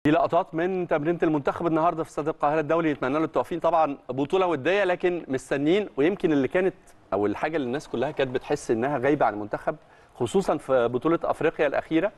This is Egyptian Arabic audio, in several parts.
دي لقطات من تمرينه المنتخب النهارده في استاد القاهره الدولي نتمنى له التوفيق طبعا بطوله وديه لكن مستنيين ويمكن اللي كانت او الحاجه اللي الناس كلها كانت بتحس انها غايبه عن المنتخب خصوصا في بطوله افريقيا الاخيره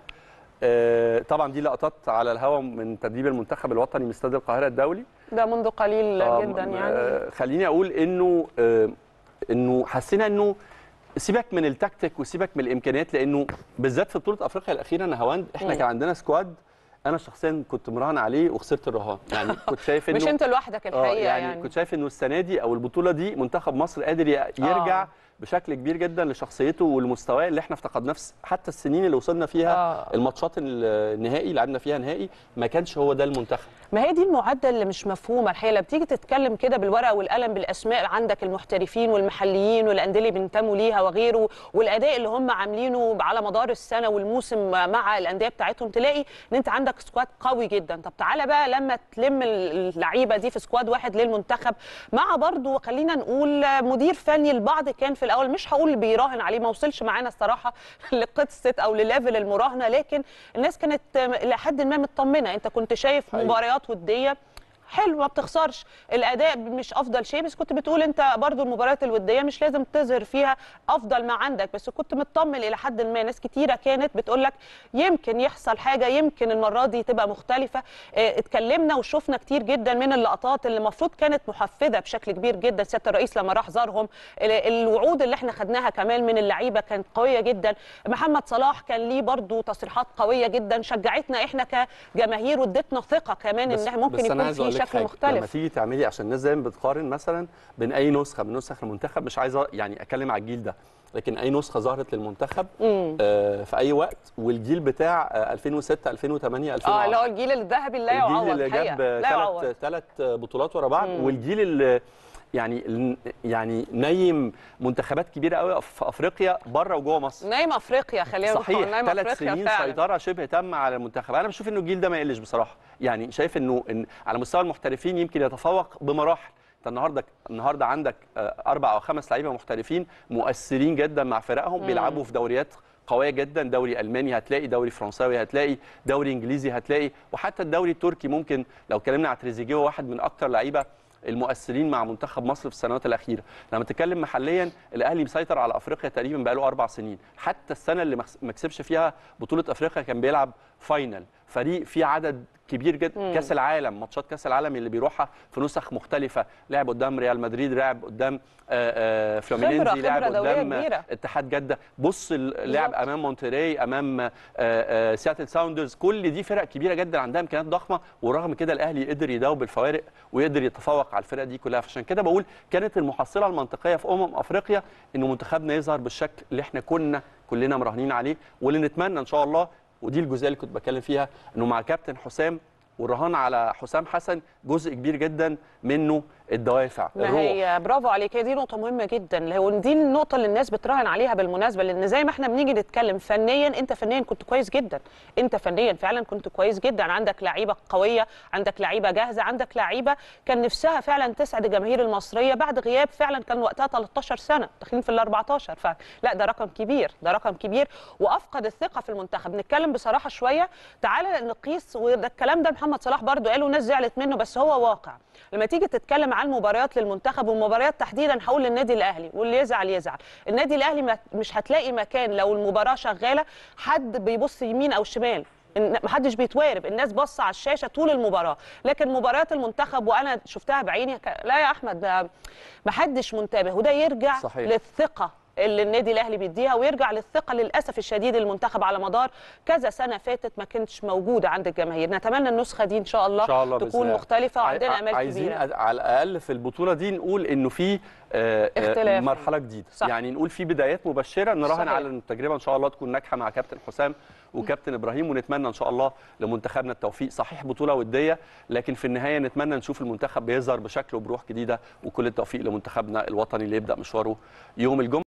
آه، طبعا دي لقطات على الهواء من تدريب المنتخب الوطني من استاد القاهره الدولي ده منذ قليل آه، جدا م- يعني آه، خليني اقول انه آه، انه حسينا انه سيبك من التكتيك وسيبك من الامكانيات لانه بالذات في بطوله افريقيا الاخيره نهاوند احنا مم. كان عندنا سكواد انا شخصيا كنت مراهن عليه وخسرت الرهان يعني كنت شايف انه مش انت لوحدك آه، الحقيقه يعني, يعني, كنت شايف انه السنه دي او البطوله دي منتخب مصر قادر ي- يرجع آه. بشكل كبير جدا لشخصيته والمستوى اللي احنا افتقدناه في س- حتى السنين اللي وصلنا فيها آه. الماتشات النهائي لعبنا فيها نهائي ما كانش هو ده المنتخب ما هي دي المعادله اللي مش مفهومه الحقيقه لما بتيجي تتكلم كده بالورقه والقلم بالاسماء عندك المحترفين والمحليين والانديه اللي بينتموا ليها وغيره والاداء اللي هم عاملينه على مدار السنه والموسم مع الانديه بتاعتهم تلاقي ان انت عندك سكواد قوي جدا طب تعالى بقى لما تلم اللعيبه دي في سكواد واحد للمنتخب مع برضه خلينا نقول مدير فني البعض كان في الاول مش هقول بيراهن عليه ما وصلش معانا الصراحه لقصه او لليفل المراهنه لكن الناس كانت الى حد ما مطمنه انت كنت شايف حقيقي. مباريات وديه حلو ما بتخسرش الاداء مش افضل شيء بس كنت بتقول انت برضو المباريات الوديه مش لازم تظهر فيها افضل ما عندك بس كنت مطمن الى حد ما ناس كتيره كانت بتقول لك يمكن يحصل حاجه يمكن المره دي تبقى مختلفه اه، اتكلمنا وشفنا كتير جدا من اللقطات اللي المفروض كانت محفزه بشكل كبير جدا سياده الرئيس لما راح زارهم ال- الوعود اللي احنا خدناها كمان من اللعيبه كانت قويه جدا محمد صلاح كان ليه برضو تصريحات قويه جدا شجعتنا احنا كجماهير وادتنا ثقه كمان بس- ان ممكن بس أنا يكون عايز أقول في لك شكل حاجة. لما مختلف تيجي تعملي عشان الناس دايما بتقارن مثلا بين اي نسخه من نسخ المنتخب مش عايز أ- يعني اتكلم على الجيل ده لكن اي نسخه ظهرت للمنتخب مم. آه في اي وقت والجيل بتاع آه 2006 2008 2010 اه اللي هو الجيل الذهبي لا يعوض الجيل اللي الحقيقة. جاب لا ثلاث يعوض ثلاث بطولات ورا بعض مم. والجيل اللي يعني يعني نايم منتخبات كبيره قوي في افريقيا بره وجوه مصر نايم افريقيا خلينا نقول صحيح نايم ثلاث افريقيا سنين فعلا سيطره شبه تامه على المنتخب انا بشوف انه الجيل ده ما يقلش بصراحه يعني شايف انه إن على مستوى المحترفين يمكن يتفوق بمراحل انت النهارده النهارده عندك آه، اربع او خمس لعيبه محترفين مؤثرين جدا مع فرقهم بيلعبوا في دوريات قويه جدا دوري الماني هتلاقي دوري فرنساوي هتلاقي دوري انجليزي هتلاقي وحتى الدوري التركي ممكن لو اتكلمنا على تريزيجيه هو واحد من اكتر لعيبه المؤثرين مع منتخب مصر في السنوات الاخيره لما تتكلم محليا الاهلي مسيطر على افريقيا تقريبا بقاله اربع سنين حتى السنه اللي مكس- ما كسبش فيها بطوله افريقيا كان بيلعب فاينل فريق فيه عدد كبير جدا كاس العالم ماتشات كاس العالم اللي بيروحها في نسخ مختلفه لعب قدام ريال مدريد لعب قدام آه، آه، فلامينينزي لعب خبرة دولية قدام كبيرة. اتحاد جده بص ال- لعب بالظبط. امام مونتري امام آه، آه، سياتل ساوندرز كل دي فرق كبيره جدا عندها امكانيات ضخمه ورغم كده الاهلي قدر يداوب الفوارق ويقدر يتفوق على الفرق دي كلها فعشان كده بقول كانت المحصله المنطقيه في امم افريقيا انه منتخبنا يظهر بالشكل اللي احنا كنا كلنا مراهنين عليه واللي نتمنى ان شاء الله ودي الجزئيه اللي كنت بتكلم فيها انه مع كابتن حسام والرهان على حسام حسن جزء كبير جدا منه الدوافع ما الروح هي برافو عليك هي دي نقطة مهمة جدا هو دي النقطة اللي الناس بتراهن عليها بالمناسبة لأن زي ما احنا بنيجي نتكلم فنيا أنت فنيا كنت كويس جدا أنت فنيا فعلا كنت كويس جدا عندك لعيبة قوية عندك لعيبة جاهزة عندك لعيبة كان نفسها فعلا تسعد الجماهير المصرية بعد غياب فعلا كان وقتها 13 سنة داخلين في ال 14 فلا ده رقم كبير ده رقم كبير وأفقد الثقة في المنتخب نتكلم بصراحة شوية تعالى نقيس وده الكلام ده محمد صلاح برضو قاله ناس زعلت منه بس هو واقع لما تيجي تتكلم عن المباريات للمنتخب والمباريات تحديدا هقول للنادي الاهلي واللي يزعل يزعل النادي الاهلي ما- مش هتلاقي مكان لو المباراه شغاله حد بيبص يمين او شمال إن- محدش بيتوارب الناس باصه على الشاشه طول المباراه لكن مباريات المنتخب وانا شفتها بعيني ك- لا يا احمد ده محدش منتبه وده يرجع صحيح. للثقه اللي النادي الاهلي بيديها ويرجع للثقه للاسف الشديد المنتخب على مدار كذا سنه فاتت ما كانتش موجوده عند الجماهير نتمنى النسخه دي ان شاء الله, ان شاء الله بإذن تكون الله. مختلفه وعندنا عاي- امال عايزين كبيره أ- على الاقل في البطوله دي نقول انه في آه، آه، اختلاف. مرحله جديده صح. يعني نقول في بدايات مبشره نراهن صحيح. على ان التجربه ان شاء الله تكون ناجحه مع كابتن حسام وكابتن ابراهيم ونتمنى ان شاء الله لمنتخبنا التوفيق صحيح بطوله وديه لكن في النهايه نتمنى نشوف المنتخب بيظهر بشكل وبروح جديده وكل التوفيق لمنتخبنا الوطني اللي يبدا مشواره يوم الجمعه